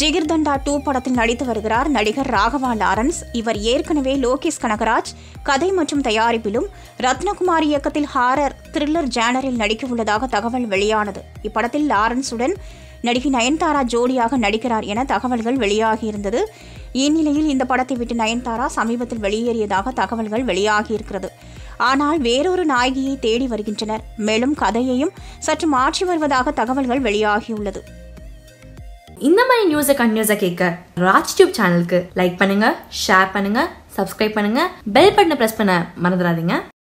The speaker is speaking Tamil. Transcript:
ஜிகிர்தண்டா டூ படத்தில் நடித்து வருகிறார் நடிகர் ராகவா லாரன்ஸ் இவர் ஏற்கனவே லோகேஷ் கனகராஜ் கதை மற்றும் தயாரிப்பிலும் ரத்னகுமார் இயக்கத்தில் ஹாரர் த்ரில்லர் ஜேனரில் நடிக்க உள்ளதாக தகவல் வெளியானது இப்படத்தில் லாரன்ஸுடன் நடிகை நயன்தாரா ஜோடியாக நடிக்கிறார் என தகவல்கள் வெளியாகியிருந்தது இந்நிலையில் இந்த படத்தை விட்டு நயன்தாரா சமீபத்தில் வெளியேறியதாக தகவல்கள் வெளியாகியிருக்கிறது ஆனால் வேறொரு நாயகியை தேடி வருகின்றனர் மேலும் கதையையும் சற்று மாற்றி வருவதாக தகவல்கள் வெளியாகியுள்ளது இந்த மாதிரி நியூஸை கண்டினியூஸாக கேட்க ராஜ் டியூப் சேனலுக்கு லைக் பண்ணுங்க ஷேர் பண்ணுங்க சப்ஸ்கிரைப் பண்ணுங்க பெல் பட்டனை ப்ரெஸ் பண்ண மறந்துடாதீங்க